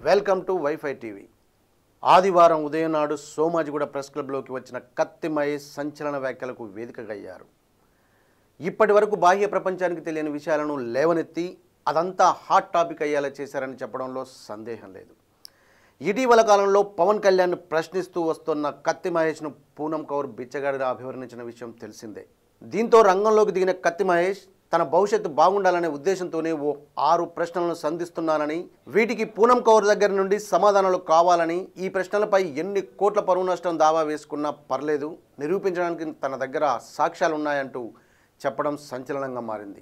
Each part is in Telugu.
వెల్కమ్ టు వైఫై టీవీ ఆదివారం ఉదయం నాడు సోమాజిగూడ ప్రెస్ క్లబ్లోకి వచ్చిన కత్తి మహేష్ సంచలన వ్యాఖ్యలకు వేదికగయ్యారు ఇప్పటి వరకు బాహ్య ప్రపంచానికి తెలియని విషయాలను లేవనెత్తి అదంతా హాట్ టాపిక్ అయ్యేలా చేశారని చెప్పడంలో సందేహం లేదు ఇటీవల కాలంలో పవన్ కళ్యాణ్ ప్రశ్నిస్తూ వస్తున్న కత్తి మహేష్ను పూనం కౌర్ బిచ్చగాడిగా అభివర్ణించిన విషయం తెలిసిందే దీంతో రంగంలోకి దిగిన కత్తి మహేష్ తన భవిష్యత్తు బాగుండాలనే ఉద్దేశంతోనే ఓ ఆరు ప్రశ్నలను సంధిస్తున్నానని వీటికి పూనం కౌర్ దగ్గర నుండి సమాధానాలు కావాలని ఈ ప్రశ్నలపై ఎన్ని కోట్ల పరువు నష్టం దావా వేసుకున్నా పర్లేదు నిరూపించడానికి తన దగ్గర సాక్ష్యాలు ఉన్నాయంటూ చెప్పడం సంచలనంగా మారింది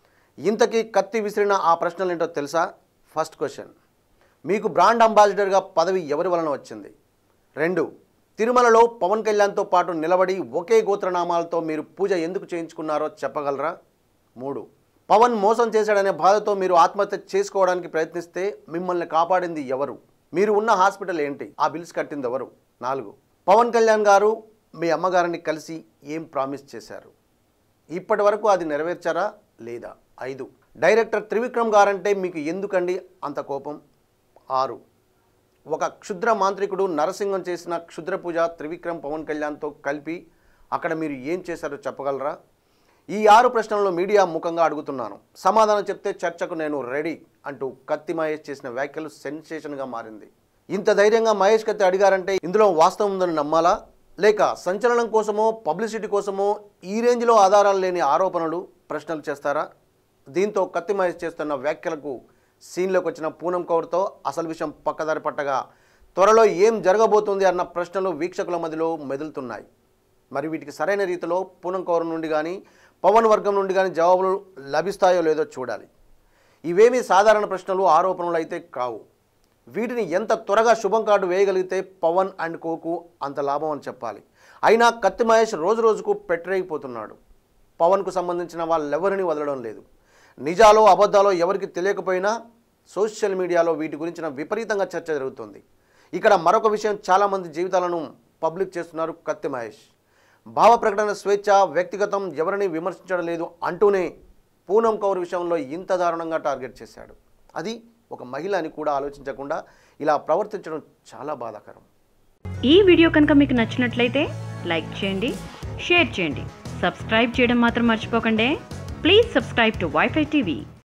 ఇంతకీ కత్తి విసిరిన ఆ ప్రశ్నలు ఏంటో తెలుసా ఫస్ట్ క్వశ్చన్ మీకు బ్రాండ్ అంబాసిడర్గా పదవి ఎవరి వలన వచ్చింది రెండు తిరుమలలో పవన్ కళ్యాణ్తో పాటు నిలబడి ఒకే గోత్రనామాలతో మీరు పూజ ఎందుకు చేయించుకున్నారో చెప్పగలరా మూడు పవన్ మోసం చేశాడనే బాధతో మీరు ఆత్మహత్య చేసుకోవడానికి ప్రయత్నిస్తే మిమ్మల్ని కాపాడింది ఎవరు మీరు ఉన్న హాస్పిటల్ ఏంటి ఆ బిల్స్ కట్టింది ఎవరు నాలుగు పవన్ కళ్యాణ్ గారు మీ అమ్మగారిని కలిసి ఏం ప్రామిస్ చేశారు ఇప్పటి వరకు అది నెరవేర్చారా లేదా ఐదు డైరెక్టర్ త్రివిక్రమ్ గారంటే మీకు ఎందుకండి అంత కోపం ఆరు ఒక క్షుద్ర మాంత్రికుడు నరసింహం చేసిన క్షుద్ర పూజ త్రివిక్రమ్ పవన్ కళ్యాణ్తో కలిపి అక్కడ మీరు ఏం చేశారో చెప్పగలరా ఈ ఆరు ప్రశ్నలను మీడియా ముఖంగా అడుగుతున్నాను సమాధానం చెప్తే చర్చకు నేను రెడీ అంటూ కత్తి మహేష్ చేసిన వ్యాఖ్యలు సెన్సేషన్గా మారింది ఇంత ధైర్యంగా మహేష్ కత్తి అడిగారంటే ఇందులో వాస్తవం ఉందని నమ్మాలా లేక సంచలనం కోసమో పబ్లిసిటీ కోసమో ఈ రేంజ్లో ఆధారాలు లేని ఆరోపణలు ప్రశ్నలు చేస్తారా దీంతో కత్తి మహేష్ చేస్తున్న వ్యాఖ్యలకు సీన్లోకి వచ్చిన పూనం కౌర్తో అసలు విషయం పక్కదారి పట్టగా త్వరలో ఏం జరగబోతుంది అన్న ప్రశ్నలు వీక్షకుల మధ్యలో మెదులుతున్నాయి మరి వీటికి సరైన రీతిలో పూనం కౌర్ నుండి కానీ పవన్ వర్గం నుండి కానీ జవాబులు లభిస్తాయో లేదో చూడాలి ఇవేమీ సాధారణ ప్రశ్నలు ఆరోపణలు అయితే కావు వీటిని ఎంత త్వరగా శుభం కార్డు వేయగలిగితే పవన్ అండ్ కోకు అంత లాభం అని చెప్పాలి అయినా కత్తి మహేష్ రోజు రోజుకు పెట్టరేగిపోతున్నాడు పవన్కు సంబంధించిన వాళ్ళెవరిని వదలడం లేదు నిజాలో అబద్ధాలో ఎవరికి తెలియకపోయినా సోషల్ మీడియాలో వీటి గురించిన విపరీతంగా చర్చ జరుగుతుంది ఇక్కడ మరొక విషయం చాలామంది జీవితాలను పబ్లిక్ చేస్తున్నారు కత్తి మహేష్ భావ ప్రకటన స్వేచ్ఛ వ్యక్తిగతం ఎవరిని విమర్శించడం లేదు అంటూనే పూనం కౌర్ విషయంలో ఇంత దారుణంగా టార్గెట్ చేశాడు అది ఒక మహిళ అని కూడా ఆలోచించకుండా ఇలా ప్రవర్తించడం చాలా బాధాకరం ఈ వీడియో కనుక మీకు నచ్చినట్లయితే లైక్ చేయండి షేర్ చేయండి సబ్స్క్రైబ్ చేయడం మాత్రం మర్చిపోకండి please subscribe to WiFi TV